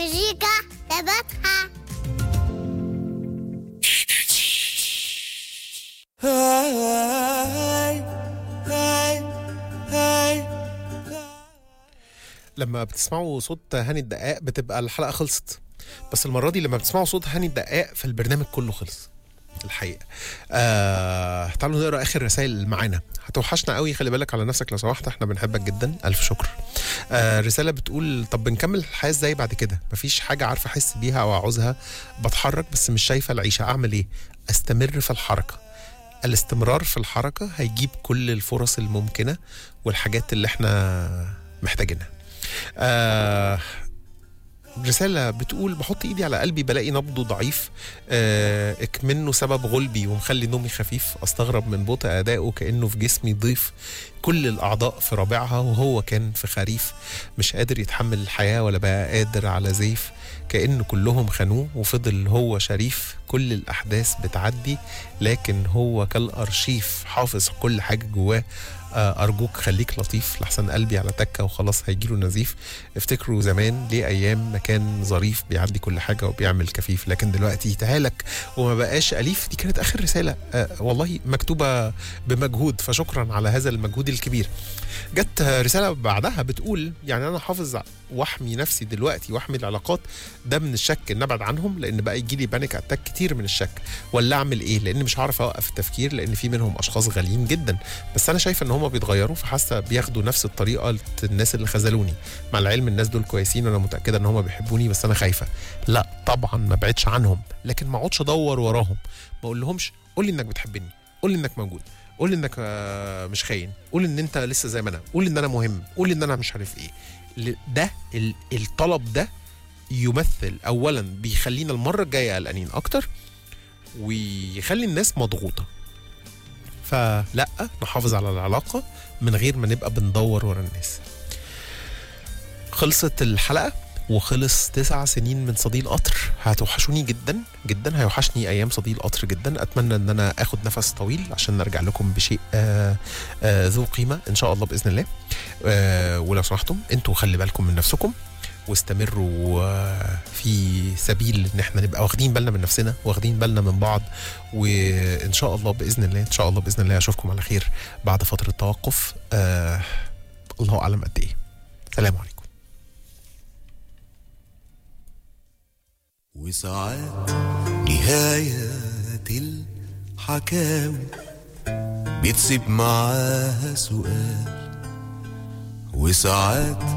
مزيكا تبعتها هاي هاي هاي لما بتسمعوا صوت هاني الدقاق بتبقى الحلقه خلصت بس المره دي لما بتسمعوا صوت هاني الدقاق فالبرنامج كله خلص الحقيقه آه تعالوا نقرا اخر رسائل اللي معانا هتوحشنا قوي خلي بالك على نفسك لو سمحت احنا بنحبك جدا الف شكر آه رساله بتقول طب بنكمل الحياه ازاي بعد كده مفيش حاجه عارفه احس بيها او اعوزها بتحرك بس مش شايفه العيشه اعمل ايه استمر في الحركه الاستمرار في الحركه هيجيب كل الفرص الممكنه والحاجات اللي احنا محتاجينها آه رسالة بتقول بحط ايدي على قلبي بلاقي نبضه ضعيف آه اكمنه سبب غلبي ومخلي نومي خفيف استغرب من بطء ادائه كانه في جسمي ضيف كل الاعضاء في رابعها وهو كان في خريف مش قادر يتحمل الحياه ولا بقى قادر على زيف كأن كلهم خانوه وفضل هو شريف كل الأحداث بتعدي لكن هو كالأرشيف حافظ كل حاجة جواه آه، أرجوك خليك لطيف لحسن قلبي على تكة وخلاص هيجيله نزيف افتكروا زمان ليه أيام ما كان ظريف بيعدي كل حاجة وبيعمل كفيف لكن دلوقتي تهالك وما بقاش أليف دي كانت آخر رسالة آه والله مكتوبة بمجهود فشكرا على هذا المجهود الكبير جت رسالة بعدها بتقول يعني أنا حافظ واحمي نفسي دلوقتي واحمي العلاقات ده من الشك ان ابعد عنهم لان بقى يجي لي بانيك اتاك كتير من الشك ولا اعمل ايه لان مش هعرف اوقف التفكير لان في منهم اشخاص غاليين جدا بس انا شايفه ان هم بيتغيروا فحاسه بياخدوا نفس الطريقه الناس اللي خذلوني مع العلم الناس دول كويسين وانا متاكده ان هم بيحبوني بس انا خايفه لا طبعا ما بعدش عنهم لكن ما اقعدش ادور وراهم ما اقول لهمش قول لي انك بتحبني قول لي انك موجود قول لي انك آه، مش خاين قول ان انت لسه زي ما انا قول ان انا مهم قول ان انا مش عارف ايه ل- ده ال- الطلب ده يمثل اولا بيخلينا المره الجايه قلقانين اكتر ويخلي الناس مضغوطه فلا نحافظ على العلاقه من غير ما نبقى بندور ورا الناس خلصت الحلقه وخلص تسع سنين من صديق قطر هتوحشوني جدا جدا هيوحشني ايام صديق قطر جدا اتمنى ان انا اخد نفس طويل عشان نرجع لكم بشيء آه آه ذو قيمه ان شاء الله باذن الله آه ولو سمحتم انتوا خلي بالكم من نفسكم واستمروا آه، في سبيل ان احنا نبقى واخدين بالنا من نفسنا واخدين بالنا من بعض وان شاء الله باذن الله ان شاء الله باذن الله اشوفكم على خير بعد فتره توقف آه الله اعلم قد ايه سلام عليكم وساعات نهاية الحكاوي بتسيب معاها سؤال وساعات